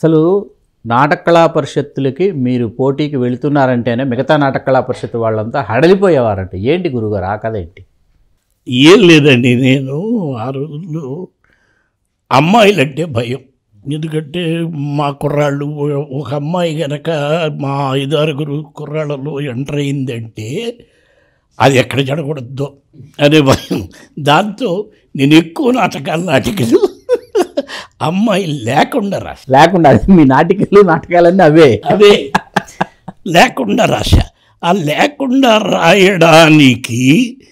అసలు నాటక కళా పరిషత్తులకి మీరు పోటీకి వెళుతున్నారంటేనే మిగతా నాటక కళా పరిషత్తు వాళ్ళంతా హడలిపోయేవారంట ఏంటి గురుగారు ఆ కథ ఏంటి ఏం లేదండి నేను ఆ రోజుల్లో అమ్మాయిలంటే భయం ఎందుకంటే మా కుర్రాళ్ళు ఒక అమ్మాయి గనక మా ఐదారుగురు కుర్రాళ్ళలో ఎంటర్ అయిందంటే అది ఎక్కడ జరగకూడదు అనే భయం దాంతో నేను ఎక్కువ నాటకాలు నాటికలు అమ్మాయి లేకుండా రాసి లేకుండా అది మీ నాటికలు నాటకాలన్నీ అవే అవే లేకుండా రాశ ఆ లేకుండా రాయడానికి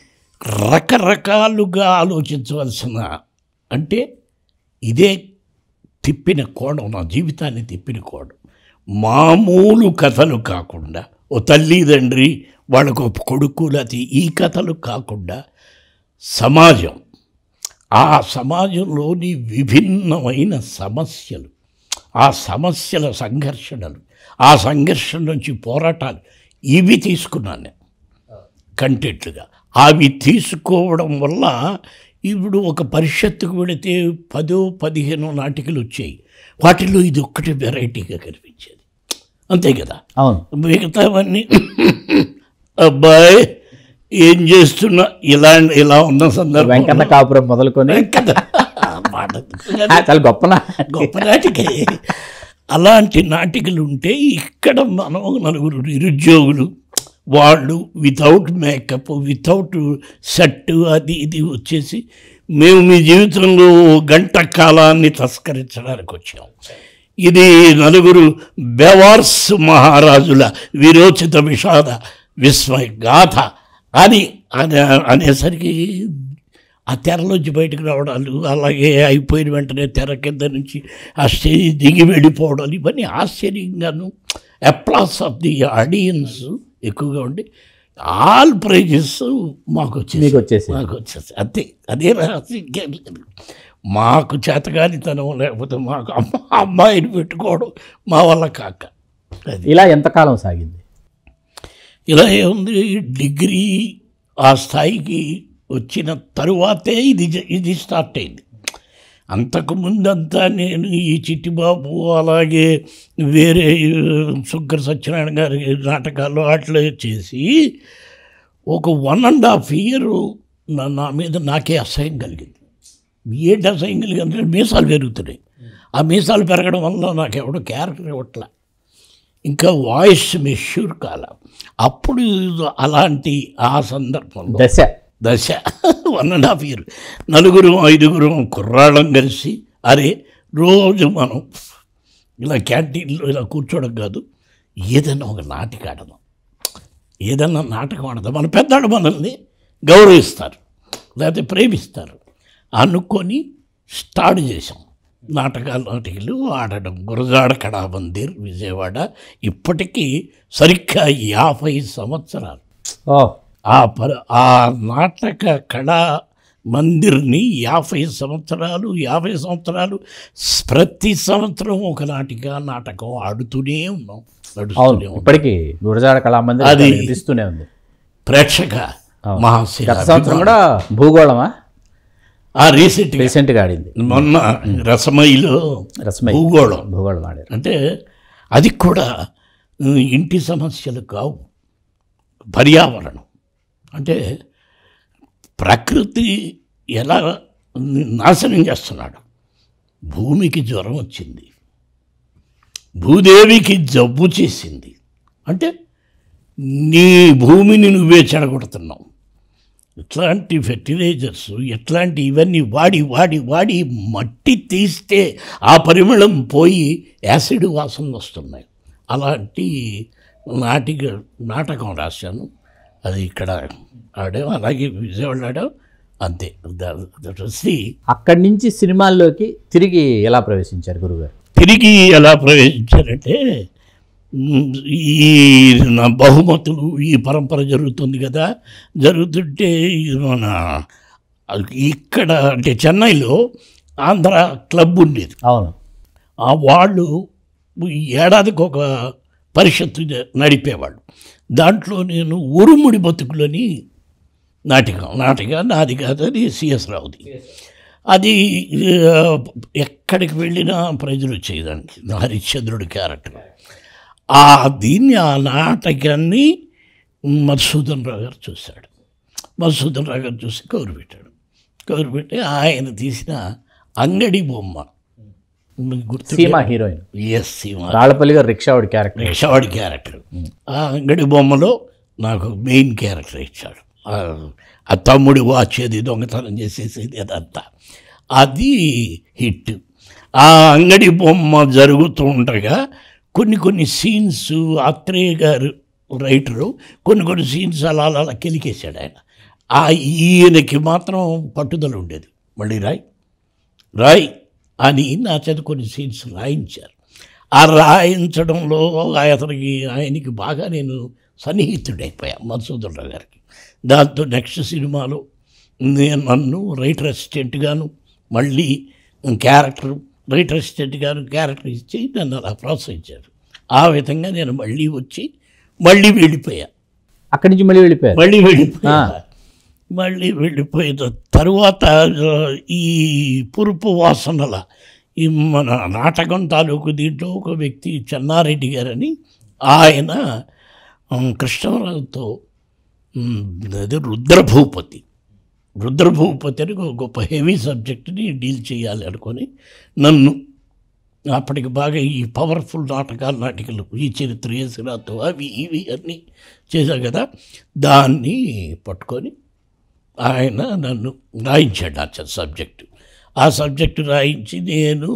రకరకాలుగా ఆలోచించవలసిన అంటే ఇదే తిప్పిన కోణం నా జీవితాన్ని తిప్పిన కోణం మామూలు కథలు కాకుండా ఓ తల్లి తండ్రి వాళ్ళకు ఒక కొడుకు లేకపోతే ఈ కథలు కాకుండా సమాజం ఆ సమాజంలోని విభిన్నమైన సమస్యలు ఆ సమస్యల సంఘర్షణలు ఆ సంఘర్షణ నుంచి పోరాటాలు ఇవి తీసుకున్నాను నేను కంటెంట్లుగా అవి తీసుకోవడం వల్ల ఇప్పుడు ఒక పరిషత్తుకు వెళితే పదో పదిహేనో నాటికలు వచ్చాయి వాటిలో ఇది ఒక్కటే వెరైటీగా కనిపించేది అంతే కదా అవును మిగతావన్నీ అబ్బాయి ఏం చేస్తున్నా ఇలా ఇలా ఉన్న సందర్భం వెంకన్న కాపురం మొదలుకొని కదా మాట ఆ, చాలా గొప్పనా గొప్ప నాటికే అలాంటి నాటికలు ఉంటే ఇక్కడ మనం నలుగురు నిరుద్యోగులు వాళ్ళు వితౌట్ మేకప్ వితౌట్ సెట్ అది ఇది వచ్చేసి మేము మీ జీవితంలో గంట కాలాన్ని తస్కరించడానికి వచ్చాం ఇది నలుగురు బెవార్స్ మహారాజుల విరోచిత విషాద విస్మయ గాథ అని అనే అనేసరికి ఆ తెరలోంచి బయటకు రావడాలు అలాగే అయిపోయిన వెంటనే తెర కింద నుంచి ఆ స్టేజ్ దిగి వెళ్ళిపోవడాలు ఇవన్నీ ఆశ్చర్యంగాను అప్లాస్ ఆఫ్ ది ఆడియన్స్ ఎక్కువగా ఉండి ఆల్ ప్రైజెస్ మాకు వచ్చేసి మీకు వచ్చేసి మాకు వచ్చేసి అంతే అదే రహస్యం ఇంకేం లేదు మాకు చేతగానితనం లేకపోతే మాకు అమ్మ అమ్మాయిని పెట్టుకోవడం మా వల్ల కాక అది ఇలా ఎంతకాలం సాగింది ఇలా ఏముంది డిగ్రీ ఆ స్థాయికి వచ్చిన తరువాతే ఇది జ- ఇది స్టార్ట్ అయింది అంతకు ముందంతా నేను ఈ చిట్టిబాబు అలాగే వేరే శుగ్గర సత్యనారాయణ గారి నాటకాలు అట్లా చేసి ఒక వన్ అండ్ హాఫ్ ఇయర్ నా నా మీద నాకే అసహ్యం కలిగింది ఏంటి అసహ్యం కలిగింది అంటే మీసాలు పెరుగుతున్నాయి ఆ మీసాలు పెరగడం వల్ల నాకు ఎవడో క్యారెక్టర్ ఇవ్వట్లే ఇంకా వాయిస్ మెష్యూర్ కాల అప్పుడు అలాంటి ఆ సందర్భంలో దశ దశ వన్ అండ్ హాఫ్ ఇయర్ నలుగురు ఐదుగురు కుర్రాళ్ళం కలిసి అరే రోజు మనం ఇలా క్యాంటీన్లో ఇలా కూర్చోవడం కాదు ఏదైనా ఒక నాటిక ఆడదాం ఏదన్నా నాటకం ఆడదాం మన పెద్దాడు మనల్ని గౌరవిస్తారు లేకపోతే ప్రేమిస్తారు అనుకొని స్టార్ట్ చేసాం నాటకాలు నాటికలు ఆడడం గురజాడ కళామందిర్ విజయవాడ ఇప్పటికీ సరిగ్గా యాభై సంవత్సరాలు ఓ ఆ పర ఆ నాటక కళా మందిర్ని యాభై సంవత్సరాలు యాభై సంవత్సరాలు స్- ప్రతి సంవత్సరం ఒక నాటిక నాటకం ఆడుతూనే ఉన్నాం అవును నడుస్తూనే ఉన్నాం ఇప్పటికీ గురజాడ కళామందిర్ అది- వినిపిస్తూనే ఉంది ప్రేక్షక అవును. మహాశిల గత సంవత్సరం కూడా భూగోళమా ఆ రీసెంట్గా రీసెంట్గా ఆడింది మొన్న రసమయిలో రసమై భూగోళం భూగోళం ఆడారు అంటే అది కూడా ఉమ్, ఇంటి సమస్యలు కావు పర్యావరణం అంటే ప్రకృతి ఎలా నాశనం చేస్తున్నాడు భూమికి జ్వరం వచ్చింది భూదేవికి జబ్బు చేసింది అంటే నీ భూమిని నువ్వే చెడగొడుతున్నావు ఇట్లాంటి ఫెర్టిలైజర్స్ ఎట్లాంటి ఇవన్నీ వాడి వాడి వాడి మట్టి తీస్తే ఆ పరిమళం పోయి యాసిడ్ వాసన వస్తున్నాయి అలాంటి నాటిక నాటకం రాశాను అది ఇక్కడ ఆడాం అలాగే విజయవాడ ఆడాం అంతే శ్రీ అక్కడి నుంచి సినిమాల్లోకి తిరిగి ఎలా ప్రవేశించారు గురుగారు తిరిగి ఎలా ప్రవేశించారంటే మ్, ఈ నా బహుమతులు ఈ పరంపర జరుగుతుంది కదా జరుగుతుంటే ఇది మన ఇక్కడ అంటే చెన్నైలో ఆంధ్ర క్లబ్ ఉండేది అవును ఆ వాళ్ళు ఏడాదికి ఒక పరిషత్తు జ- నడిపేవాళ్ళు దాంట్లో నేను ఉరుముడి బతుకులని నాటకం నాటక నాది కాదు అది సిఎస్ రావుది అది ఆ, ఎక్కడికి వెళ్ళినా ప్రజలు వచ్చేదానికి హరిశ్చంద్రుడి క్యారెక్టర్ ఆ దీన్ని ఆ నాటకాన్ని మధుసూదన్ రావు గారు చూశాడు మధుసూదన్ రావు గారు చూసి కౌరు పెట్టాడు కౌరు పెట్టి ఆయన తీసిన అంగడి బొమ్మ మీకు గుర్తు సీమ హీరోయిన్ ఎస్ సీమ రాళ్ళపల్లి గారు రిక్షావాడి క్యారెక్టర్ రిషవాడి క్యారెక్టర్ ఆ అంగడి బొమ్మలో నాకు మెయిన్ క్యారెక్టర్ ఇచ్చాడు ఆ- ఆ తమ్ముడు వచ్చేది దొంగతనం చేసేసేది అదంతా అది హిట్ ఆ అంగడి బొమ్మ జరుగుతూ ఉండగా కొన్ని కొన్ని సీన్స్ ఆత్రేయ గారు రైటరు కొన్ని కొన్ని సీన్స్ అలా అలా అలా కెలికేశాడు ఆయన ఆ ఈయనకి మాత్రం పట్టుదల ఉండేది మళ్ళీ రాయ్ రాయ్ అని నా చేత కొన్ని సీన్స్ రాయించారు ఆ రాయించడంలో అతనికి ఆయనకి బాగా నేను సన్నిహితుడైపోయా మధుసూదన్ రావు గారికి దాంతో నెక్స్ట్ సినిమాలో నేను నన్ను రైటర్ అసిస్టెంట్గాను మళ్ళీ క్యారెక్టర్ రైటర్ అసిస్టెంట్గాను క్యారెక్టర్ ఇచ్చి నన్ను అలా ప్రోత్సహించారు ఆ విధంగా నేను మళ్ళీ వచ్చి మళ్ళీ వెళ్ళిపోయా అక్కడి నుంచి మళ్ళీ వెళ్ళిపోయారు మళ్ళీ వెళ్ళిపోయా మళ్ళీ వెళ్ళిపోయిన తరువాత ఆ, ఈ పురుపు వాసనల ఈ మన నాటకం తాలూకు దీంట్లో ఒక వ్యక్తి చెన్నారెడ్డి గారని ఆయన ఉమ్, కృష్ణరావుతో ఉమ్, అదే రుద్రభూపతి రుద్రభూపతి అని ఒక గొప్ప హెవీ సబ్జెక్ట్ని డీల్ చేయాలి అనుకొని నన్ను అప్పటికి బాగా ఈ పవర్ఫుల్ నాటకాలు నాటికలు ఈ చరిత్ర ఏసురాతో అవి ఇవి అన్నీ చేశాం కదా దాన్ని పట్టుకొని ఆయన నన్ను రాయించాడు ఆ సబ్జెక్టు ఆ సబ్జెక్టు రాయించి నేను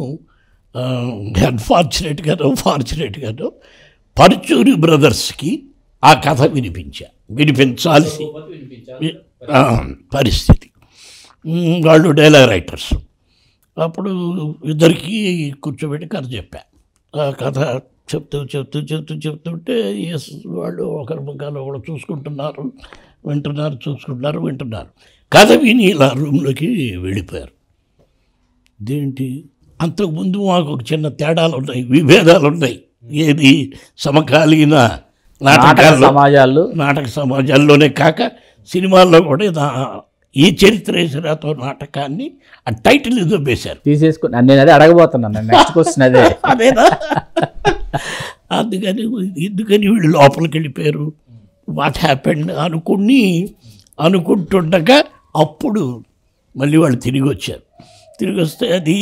అన్ఫార్చునేట్గానో ఫార్చునేట్గానో పరుచూరి బ్రదర్స్కి ఆ కథ వినిపించా వినిపించాల్సి ఆ, పరిస్థితి ఉమ్, వాళ్ళు డైలాగ్ రైటర్స్ అప్పుడు ఇద్దరికి కూర్చోబెట్టి కథ చెప్పా ఆ కథ చెప్తూ చెప్తూ చెప్తూ చెప్తుంటే ఎస్ వాళ్ళు ఒకరి ముఖాలు ఒకరు చూసుకుంటున్నారు వింటున్నారు చూసుకుంటున్నారు వింటున్నారు కథ విని ఇలా రూమ్లోకి వెళ్ళిపోయారు దేంటి అంతకుముందు మాకు ఒక చిన్న తేడాలు ఉన్నాయి విభేదాలు ఉన్నాయి ఏది సమకాలీన నాటక నాటకాల్లో సమాజాలు నాటక సమాజాల్లోనే కాక సినిమాల్లో కూడా నా- ఈ చరిత్రేశ్వరతో నాటకాన్ని ఆ టైటిల్ ఏదో వేశారు తీసేసుకుని నేను అదే అడగబోతున్నాను నెక్స్ట్ క్వశ్చన్ అదే అదేనా అందుకని ఎందుకని వీళ్ళు లోపలికి వెళ్ళిపోయారు వాట్ హ్యాపెండ్ అనుకుని అనుకుంటుండగా అప్పుడు మళ్ళీ వాళ్ళు తిరిగి వచ్చారు తిరిగి వస్తే అది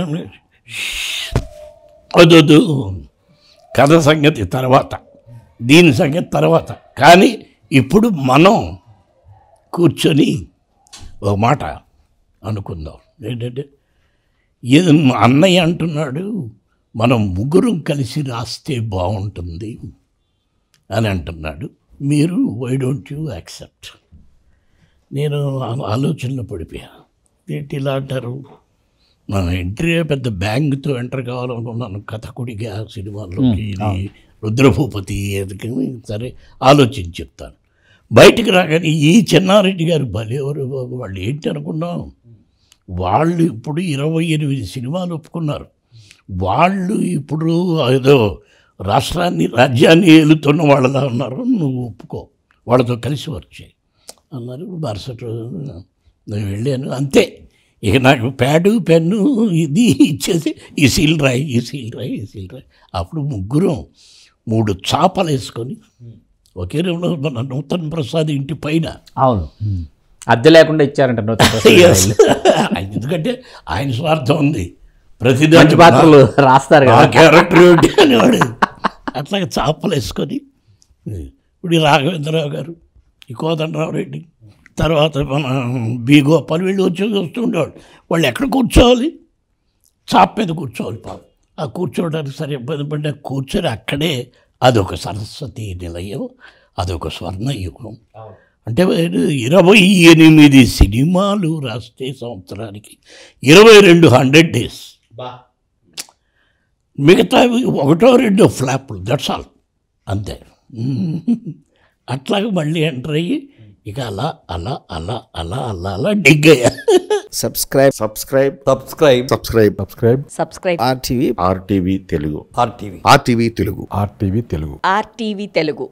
అదొద్దు కథ సంగతి తర్వాత దీని సంగతి తర్వాత కానీ ఇప్పుడు మనం కూర్చొని ఒక మాట అనుకుందాం ఏంటంటే ఏదో మా అన్నయ్య అంటున్నాడు మనం ముగ్గురం కలిసి రాస్తే బాగుంటుంది అని అంటున్నాడు మీరు వై డోంట్ యూ యాక్సెప్ట్ నేను ఆ- ఆలోచనలో పడిపోయా ఏంటి ఇలా అంటారు నా ఎంట్రీ పెద్ద బ్యాంగ్తో ఎంటర్ కావాలనుకున్నాను కథకుడిగా సినిమాల్లోకి ఇది రుద్రభూపతి ఎదుకని సరే ఆలోచించి చెప్తాను బయటికి రాగానే ఈ చెన్నారెడ్డి గారు భలేవరు బాబు వాళ్ళు ఏంటి అనుకున్నాం వాళ్ళు ఇప్పుడు ఇరవై ఎనిమిది సినిమాలు ఒప్పుకున్నారు వాళ్ళు ఇప్పుడు ఏదో రాష్ట్రాన్ని రాజ్యాన్ని ఏలుతున్న వాళ్ళలా ఉన్నారు నువ్వు ఒప్పుకో వాళ్ళతో కలిసి వర్క్ చేయి అన్నారు మరుసటి రోజు నేను వెళ్ళాను అంతే ఇక నాకు ప్యాడు పెన్ను ఇది ఇచ్చేసి ఈ సీల్ రాయి ఈ సీల్ రాయి ఈ సీల్ రాయి అప్పుడు ముగ్గురం మూడు చాపలు వేసుకొని ఒకే రూమ్లో మన నూతన్ ప్రసాద్ ఇంటి పైన అవును అద్దె లేకుండా ఇచ్చారంట నూతన ప్రసాద్ Yes. గారు. ఎందుకంటే ఆయన స్వార్థం ఉంది మంచి ప్రతిదాని పాత్రలు రాస్తారు ఆ కదా క్యారెక్టర్ ఏంటి అనేవాడు అట్లాగే చాపలు వేసుకొని ఇప్పుడు ఈ రాఘవేంద్రరావు గారు ఈ కోదండరావు రెడ్డి తర్వాత మన బి గోపాల్ వీళ్ళు వచ్చి వస్తూ ఉండేవాళ్ళు వాళ్ళు ఎక్కడ కూర్చోవాలి చాప మీద కూర్చోవాలి పాపం ఆ కూర్చోవడానికి సరే ఇబ్బంది పడినా కూర్చొని అక్కడే అదొక సరస్వతి నిలయం అదొక స్వర్ణయుగం అంటే వీడు ఇరవై ఎనిమిది సినిమాలు రాస్తే సంవత్సరానికి ఇరవై రెండు హండ్రెడ్ డేస్ మిగతావి ఒకటో రెండో ఫ్లాప్లు దట్స్ ఆల్ అంతే అట్లాగే మళ్ళీ ఎంటర్ అయ్యి ఇక అలా అలా అలా అలా అలా అలా డిగ్ అయ్యా subscribe subscribe subscribe subscribe subscribe subscribe RTV RTV Telugu RTV RTV Telugu RTV Telugu RTV Telugu